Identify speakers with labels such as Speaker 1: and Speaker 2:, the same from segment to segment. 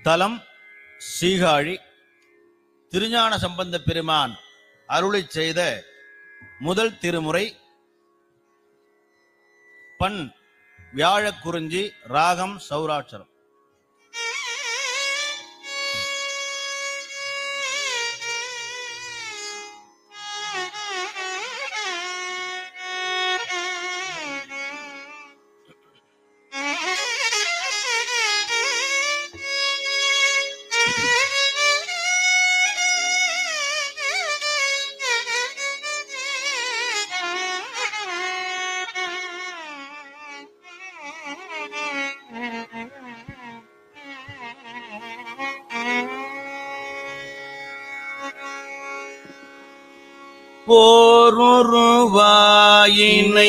Speaker 1: தலம் சீகாழி திருஞான சம்பந்த பெருமான் அருளிச் செய்த முதல் திருமுறை பண் வியாழக் குறிஞ்சி ராகம் சௌராட்சரம் போருருவாயினை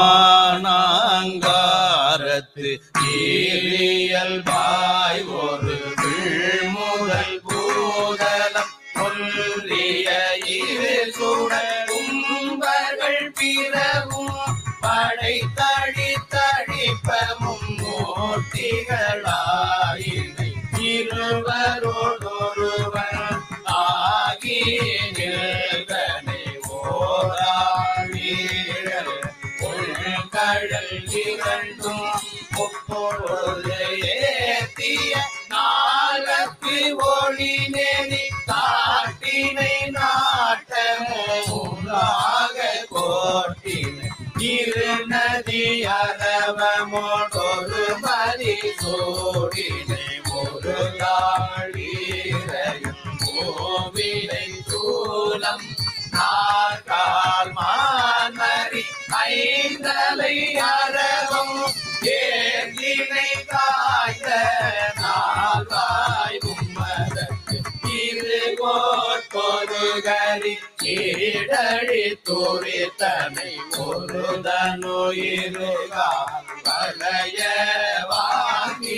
Speaker 1: மானாங்காரத்து ஏரியல்பாய் ஒரு முதல் பூதலம் சொல்லிய இரு சுடகும்பர்கள் பிறவும் படை தழி தழிப்பமும் மூர்த்திகளாயினை இருவரோடொருவர் ஆகி நில்கனை ஓராழீழல் உள்கடல் இரண்டும் முப்பொழுது ஏத்திய நாகத்து ஒளி நெறி காட்டினை நாட்டமூலாக கோட்டினை இரு நதி அரவமோடொரு மதி சோடினை ஒரு தாழீரையும் கோவிலை சூலம் நாற்கால் மாமரி ஐந்தலை அறவும் ஏதினை காய்ந்த நாள்வாய் உம்மதற்கு இரு கோட்பொருகரி கீழழி துரித்தனை ஒரு தனு இருகால் வளைய வாங்கி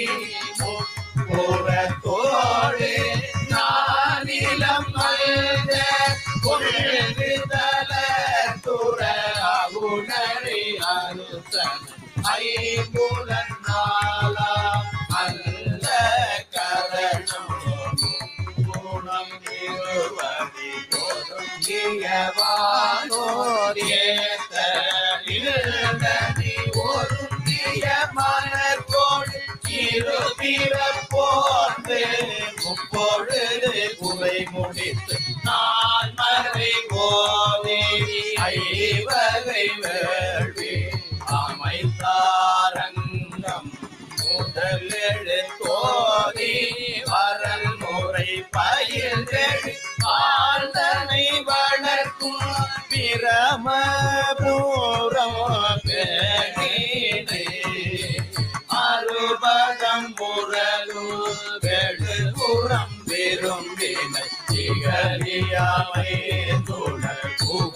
Speaker 1: புறத்தோடு நானிலம் அழுத கொள்கு தல துற உணரி அறுத்தன் ஐம்புலன் நாளா அல்ல கரணம் குணம் இருவதி பொருந்தியவானோர் ஏத்த இருந்தனி ஒருங்கிய மனத்தோடு இருபிற போர்ந்து முப்பொழுது குறை முடித்து நான் மறை ஓதி ஐவகை வேள்வி அமைத்தாரங்கம் முதலெழு தோதி வரல் முறை பயிர்கழி ஆழ்தனை வளர்க்கும் பிரமபூரம் பேணினே அறுபதம் முரலு வெடுபுறம் விரும்பினை திகழியாமை துணர்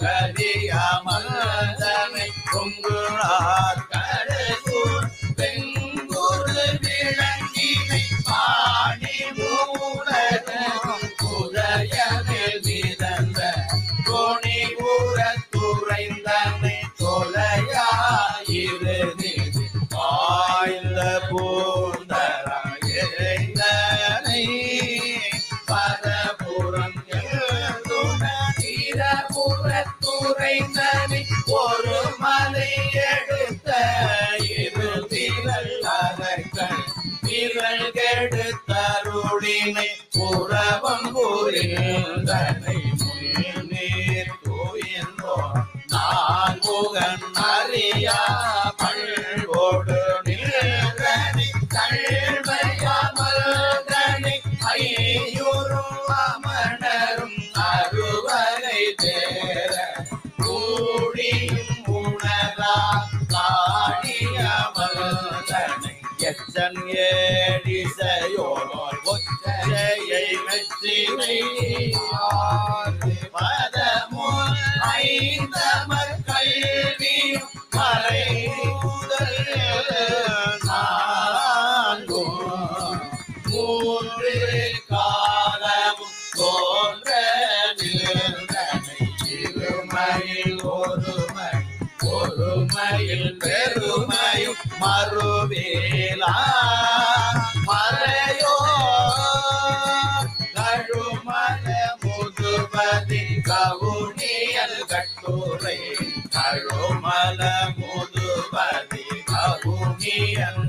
Speaker 1: புகழியாமதனை பொங்குளார் கடலூர் பெங்குரு விளங்கினை பாடி மூலகம் குறையவில் மிதந்த கோணி கூறத்துறைந்தனை தொலையாயிரு ஆய்ந்த பூந்தராய் பரபுரம் புறத்துறைந்தனை ஒரு மலை எடுத்த இரு திரள் அரக்கன் திரள் கெடுத்தருளினை புறவம் புரிந்தனை நீர் தூயந்தோ நான் முகன் அறியா பண்போடு நின்றனை கழ்மையாமல்தனை ஐயுறும் அமணரும் அறுவரை தேர கூடியும் உணரா காடியமல்தனை எச்சன் ஏடிசையோனோர் ஒற்றையை வெற்றினை பதமோ ஐந்தமர் கல்வியும் மறை முதல் நான்கும் மூன்று காலமும் தோன்ற நின்றனை இருமையில் ஒருமை ஒருமையில் பெருமையும் மறுவேலா மறையோ உரை கழுமல முதுபதி கவுனியன்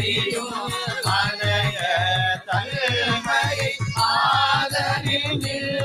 Speaker 1: அறியும் அணைய தன்மை ஆதரில்